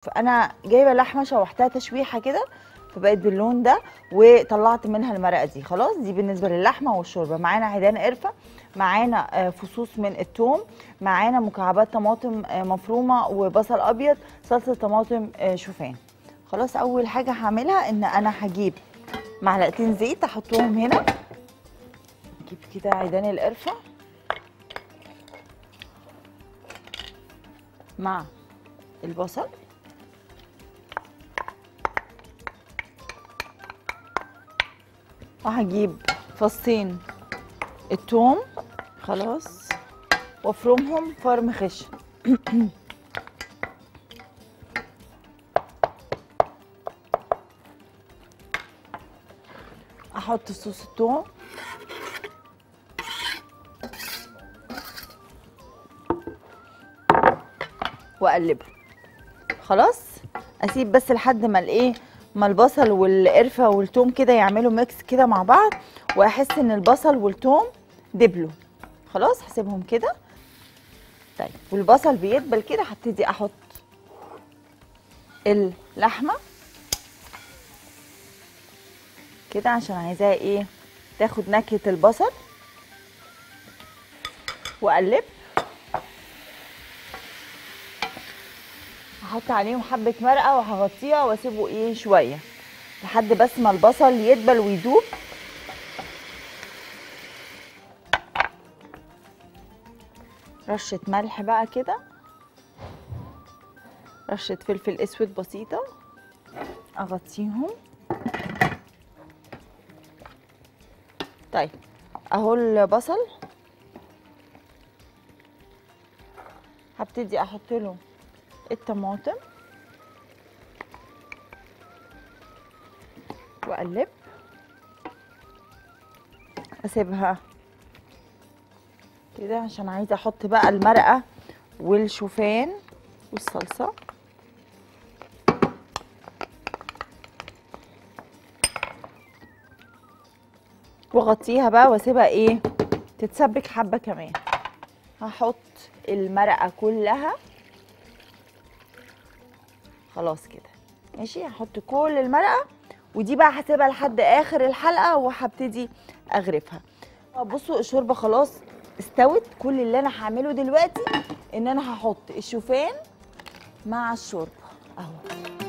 فانا جايبه لحمه شوحتها تشويحه كده فبقت باللون ده وطلعت منها المرقه دي خلاص دي بالنسبه للحمه والشوربه معانا عيدان قرفه معانا آه، فصوص من الثوم معانا مكعبات طماطم آه، مفرومه وبصل ابيض صلصه طماطم آه، شوفان خلاص اول حاجه هعملها ان انا هجيب معلقتين زيت احطهم هنا اجيب كده عيدان القرفه مع البصل وهجيب فصين التوم خلاص وافرمهم فرم خشن احط صوص التوم واقلبه خلاص اسيب بس لحد ما الايه ما البصل والقرفه والثوم كده يعملوا ميكس كده مع بعض واحس ان البصل والثوم دبلوا خلاص هسيبهم كده طيب والبصل بيدبل كده هبتدي احط اللحمه كده عشان عايزاها ايه تاخد نكهه البصل واقلب هحط عليهم حبه مرقه وهغطيها واسيبه ايه شويه لحد بس ما البصل يدبل ويدوب رشه ملح بقى كده رشه فلفل اسود بسيطه اغطيهم طيب اهو البصل هبتدي احط له الطماطم واقلب اسيبها كده عشان عايزه احط بقى المرقه والشوفان والصلصه واغطيها بقى واسيبها ايه تتسبك حبه كمان هحط المرقه كلها خلاص كده ماشي هحط كل المرقه ودي بقى هسيبها لحد اخر الحلقه وهبتدي اغرفها بصوا الشوربه خلاص استوت كل اللي انا هعمله دلوقتي ان انا هحط الشوفان مع الشوربه اهو